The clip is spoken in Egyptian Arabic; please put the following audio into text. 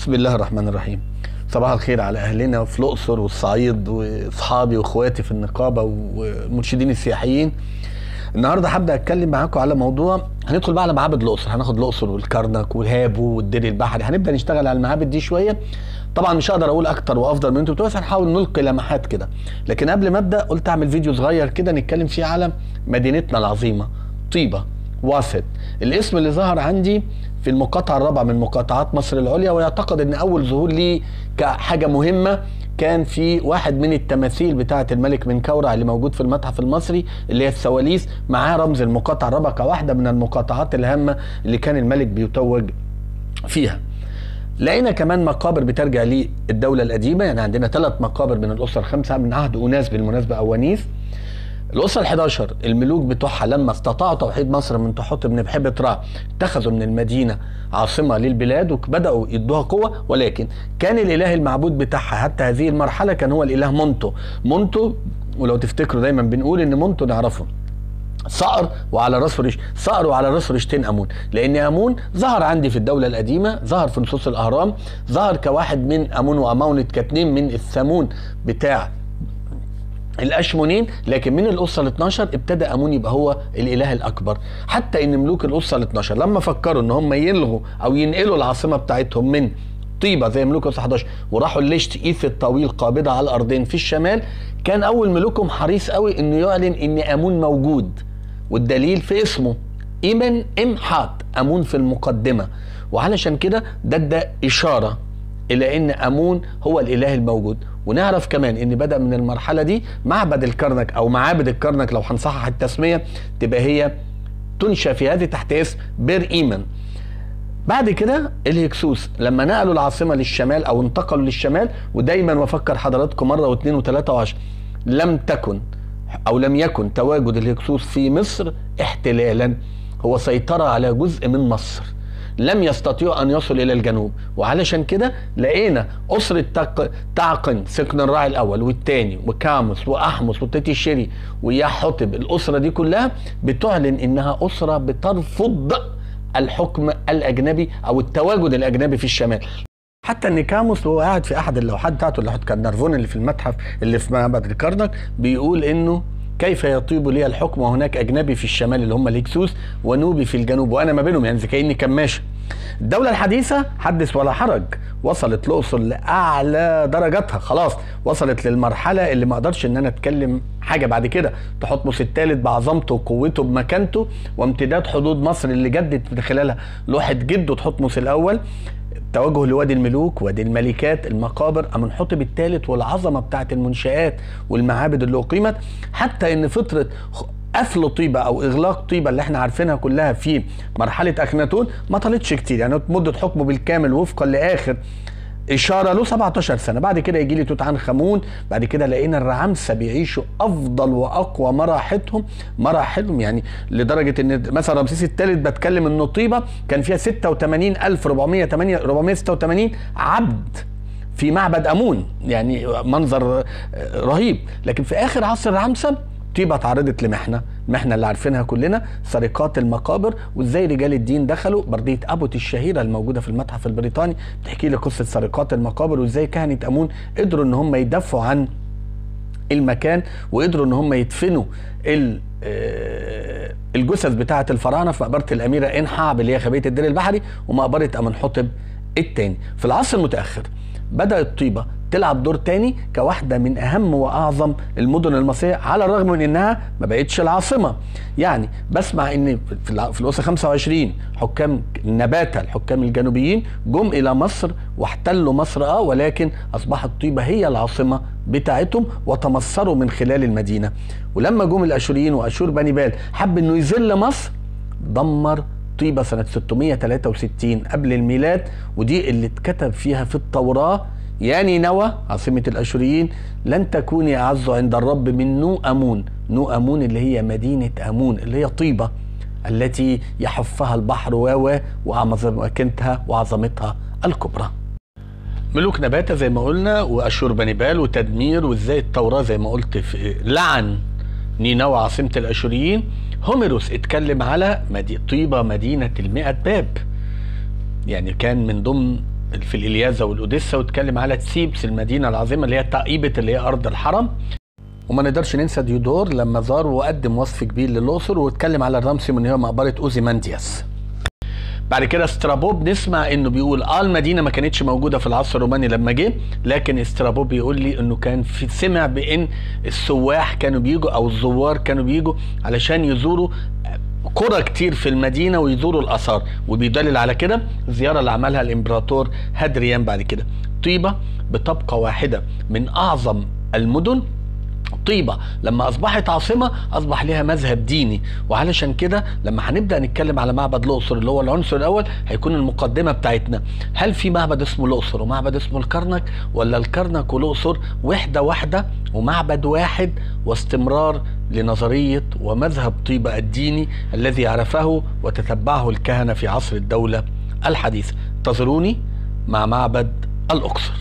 بسم الله الرحمن الرحيم صباح الخير على اهلنا في الاقصر والصعيد واصحابي واخواتي في النقابه والمرشدين السياحيين النهارده هبدا اتكلم معاكم على موضوع هندخل بقى على معابد الاقصر هناخد الاقصر والكرنك والهابو والدير البحري هنبدا نشتغل على المعابد دي شويه طبعا مش هقدر اقول اكتر وافضل من انتوا بتقولوا بس هنحاول نلقي لمحات كده لكن قبل ما ابدا قلت اعمل فيديو صغير كده نتكلم فيه على مدينتنا العظيمه طيبه وافد الاسم اللي ظهر عندي في المقاطعة الرابعة من مقاطعات مصر العليا ويعتقد ان اول ظهور ليه كحاجة مهمة كان في واحد من التماثيل بتاعة الملك من كورع اللي موجود في المتحف المصري اللي هي السواليس معاه رمز المقاطعة الرابعة كواحدة من المقاطعات الهامة اللي كان الملك بيتوج فيها لقينا كمان مقابر بترجع للدولة القديمة يعني عندنا ثلاث مقابر من الأسرة الخمسة من عهد أوناس بالمناسبة أو ونيس الأسرة ال11 الملوك بتوعها لما استطاعوا توحيد مصر من تحتم بن بحبة رع اتخذوا من المدينة عاصمة للبلاد وبدأوا يدوها قوة ولكن كان الإله المعبود بتاعها حتى هذه المرحلة كان هو الإله مونتو مونتو ولو تفتكروا دايما بنقول إن مونتو نعرفه صقر وعلى راسه ريش صقر وعلى راسه ريشتين امون لان امون ظهر عندي في الدوله القديمه ظهر في نصوص الاهرام ظهر كواحد من امون وامونت كاتنين من الثمون بتاع الاشمونين لكن من الاسره ال 12 ابتدى امون يبقى هو الاله الاكبر حتى ان ملوك الاسره ال 12 لما فكروا ان هم يلغوا او ينقلوا العاصمه بتاعتهم من طيبه زي ملوك الاسره 11 وراحوا ليشت ايث الطويل قابضه على الارضين في الشمال كان اول ملوكهم حريص قوي انه يعلن ان امون موجود والدليل في اسمه ايمن ام حات امون في المقدمه وعلشان كده ده ده اشاره الى ان امون هو الاله الموجود ونعرف كمان ان بدا من المرحله دي معبد الكرنك او معابد الكرنك لو هنصحح التسميه تبقى هي تنشا في هذه تحت اسم بير ايمن بعد كده الهكسوس لما نقلوا العاصمه للشمال او انتقلوا للشمال ودايما بفكر حضراتكم مره واثنين وثلاثه وعشر لم تكن او لم يكن تواجد الهكسوس في مصر احتلالا هو سيطره على جزء من مصر لم يستطيعوا ان يصلوا الى الجنوب وعلشان كده لقينا اسره تق... تعقن سكن الراعي الاول والثاني وكاموس واحمس وتيتي الشري ويحطب الاسره دي كلها بتعلن انها اسره بترفض الحكم الاجنبي او التواجد الاجنبي في الشمال حتى ان كاموس وهو قاعد في احد اللوحات بتاعته اللوحات كارنرفون اللي في المتحف اللي في معبد الكرنك بيقول انه كيف يطيب لي الحكم وهناك اجنبي في الشمال اللي هم الهكسوس ونوبي في الجنوب وانا ما بينهم يعني زي كاني كماشه الدولة الحديثة حدث ولا حرج وصلت الأقصر لأعلى درجاتها خلاص وصلت للمرحلة اللي ما أقدرش إن أنا أتكلم حاجة بعد كده تحتمس الثالث بعظمته وقوته بمكانته وامتداد حدود مصر اللي جدت من خلالها لوحة جده تحتمس الأول توجه لوادي الملوك وادي الملكات المقابر امنحتب الثالث والعظمه بتاعت المنشآت والمعابد اللي اقيمت حتى ان فتره قفل طيبة او اغلاق طيبة اللي احنا عارفينها كلها في مرحلة اخناتون ما طالتش كتير يعني مدة حكمه بالكامل وفقا لاخر اشاره له 17 سنه بعد كده يجي لي توت عنخ امون بعد كده لقينا الرعامسه بيعيشوا افضل واقوى مراحلهم مراحلهم يعني لدرجه ان مثلا رمسيس الثالث بتكلم انه طيبه كان فيها 86486 عبد في معبد امون يعني منظر رهيب لكن في اخر عصر الرعامسه طيبه تعرضت لمحنه المحنه اللي عارفينها كلنا سرقات المقابر وازاي رجال الدين دخلوا برديه ابوت الشهيره الموجوده في المتحف البريطاني بتحكي لي قصه سرقات المقابر وازاي كهنه امون قدروا ان هم يدافعوا عن المكان وقدروا ان هم يدفنوا الجثث بتاعه الفراعنه في مقبره الاميره انحاب اللي هي خبيه الدير البحري ومقبره امنحتب الثاني في العصر المتاخر بدات طيبه تلعب دور تاني كواحده من اهم واعظم المدن المصريه على الرغم من انها ما بقتش العاصمه يعني بسمع ان في الاسره 25 حكام نباتا الحكام الجنوبيين جم الى مصر واحتلوا مصر اه ولكن اصبحت طيبه هي العاصمه بتاعتهم وتمصروا من خلال المدينه ولما جم الاشوريين واشور بني بال حب انه يذل مصر دمر طيبه سنه 663 قبل الميلاد ودي اللي اتكتب فيها في التوراه يا نينوى عاصمة الأشوريين لن تكوني أعز عند الرب من نو أمون نو أمون اللي هي مدينة أمون اللي هي طيبة التي يحفها البحر واوا ومكانتها وعظمتها الكبرى ملوك نباتة زي ما قلنا وأشور بنيبال وتدمير وازاي التوراة زي ما قلت في لعن نينوى عاصمة الأشوريين هوميروس اتكلم على مدي... طيبة مدينة المئة باب يعني كان من ضمن في الإلياذة والأوديسا واتكلم على تسيبس المدينة العظيمة اللي هي تائبة اللي هي أرض الحرم وما نقدرش ننسى ديودور لما زار وقدم وصف كبير للأقصر واتكلم على الرمسي من هي مقبرة أوزيماندياس بعد كده استرابوب نسمع انه بيقول اه المدينه ما كانتش موجوده في العصر الروماني لما جه لكن استرابوب بيقول لي انه كان في سمع بان السواح كانوا بيجوا او الزوار كانوا بيجوا علشان يزوروا قرى كتير في المدينة ويزوروا الآثار وبيدلل على كده الزيارة اللي عملها الإمبراطور هادريان بعد كده طيبة بتبقى واحدة من أعظم المدن طيبة لما أصبحت عاصمة أصبح لها مذهب ديني وعلشان كده لما هنبدأ نتكلم على معبد الأقصر اللي هو العنصر الأول هيكون المقدمة بتاعتنا هل في معبد اسمه الأقصر ومعبد اسمه الكرنك ولا الكرنك والأقصر وحدة واحدة ومعبد واحد واستمرار لنظرية ومذهب طيبة الديني الذي عرفه وتتبعه الكهنة في عصر الدولة الحديثة انتظروني مع معبد الأقصر